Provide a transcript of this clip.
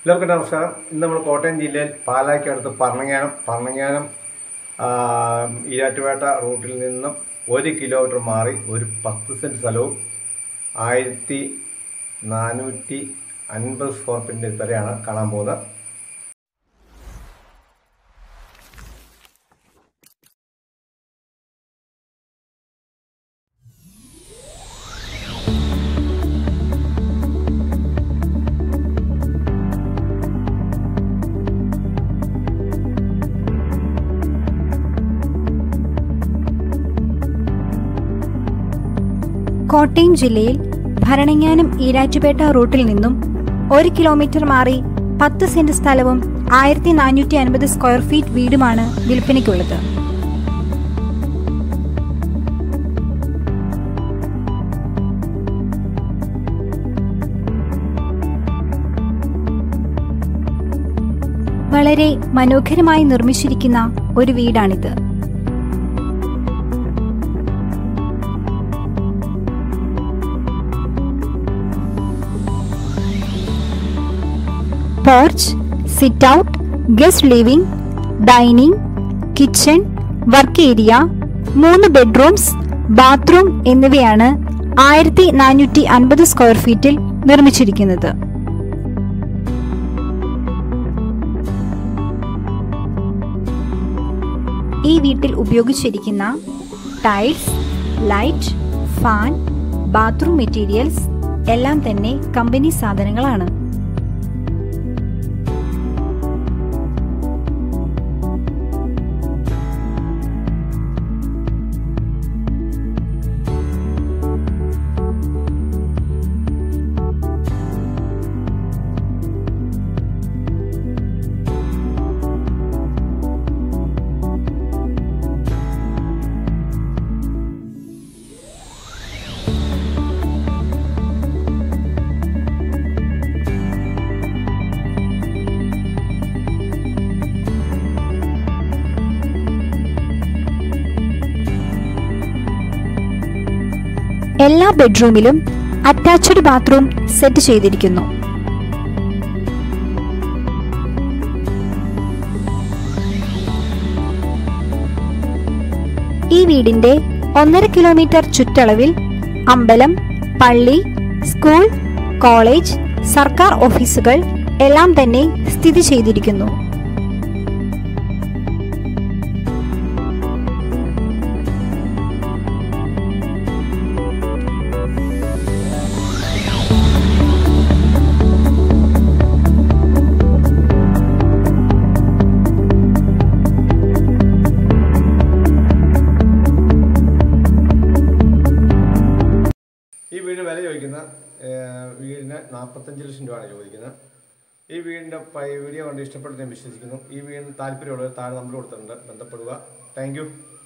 എല്ലാവർക്കും നമസ്കാരം ഇന്ന് നമ്മൾ കോട്ടയം ജില്ലയിൽ പാലായ്ക്കടുത്ത് പറണങ്ങാനം പറണങ്ങാനം ആ, ഈരാറ്റുപേട്ട റൂട്ടിൽ നിന്നും ഒരു കിലോമീറ്റർ മാറി ഒരു പത്ത് സെൻറ്റ് സ്ഥലവും ആയിരത്തി നാനൂറ്റി അൻപത് സ്ക്വയർ ഫീറ്റിൻ്റെ വരെയാണ് കാണാൻ പോകുന്നത് കോട്ടയം ജില്ലയിൽ ഭരണങ്ങാനം ഈരാറ്റുപേട്ട റൂട്ടിൽ നിന്നും ഒരു കിലോമീറ്റർ മാറി പത്ത് സെന്റ് സ്ഥലവും ആയിരത്തി നാനൂറ്റി അൻപത് സ്ക്വയർ ഫീറ്റ് വീടുമാണ് വിൽപ്പനയ്ക്കുള്ളത് വളരെ മനോഹരമായി നിർമ്മിച്ചിരിക്കുന്ന ഒരു വീടാണിത് porch sit out guest living dining kitchen work area മൂന്ന് ബെഡ്റൂംസ് ബാത്റൂം എന്നിവയാണ് ആയിരത്തി നാനൂറ്റി അൻപത് സ്ക്വയർ ഫീറ്റിൽ നിർമ്മിച്ചിരിക്കുന്നത് ഈ വീട്ടിൽ ഉപയോഗിച്ചിരിക്കുന്ന tiles light fan bathroom materials എല്ലാം തന്നെ കമ്പനി സാധനങ്ങളാണ് എല്ലാ ബെഡ്റൂമിലും അറ്റാച്ച്ഡ് ബാത്റൂം സെറ്റ് ചെയ്തിരിക്കുന്നു ഈ വീടിന്റെ ഒന്നര കിലോമീറ്റർ ചുറ്റളവിൽ അമ്പലം പള്ളി സ്കൂൾ കോളേജ് സർക്കാർ ഓഫീസുകൾ എല്ലാം തന്നെ സ്ഥിതി ചെയ്തിരിക്കുന്നു ഈ വീട് വില ചോദിക്കുന്ന ഏഹ്, വീടിന് നാൽപ്പത്തഞ്ച് ലക്ഷം രൂപയാണ് ചോദിക്കുന്നത് ഈ വീടിൻ്റെ പ- വീഡിയോ കണ്ട് ഇഷ്ടപ്പെടുന്ന ഞാൻ വിശ്വസിക്കുന്നു ഈ വീടിന് താല്പര്യമുള്ളവർ താഴെ നമ്പർ കൊടുത്തിട്ടുണ്ട് ബന്ധപ്പെടുക താങ്ക്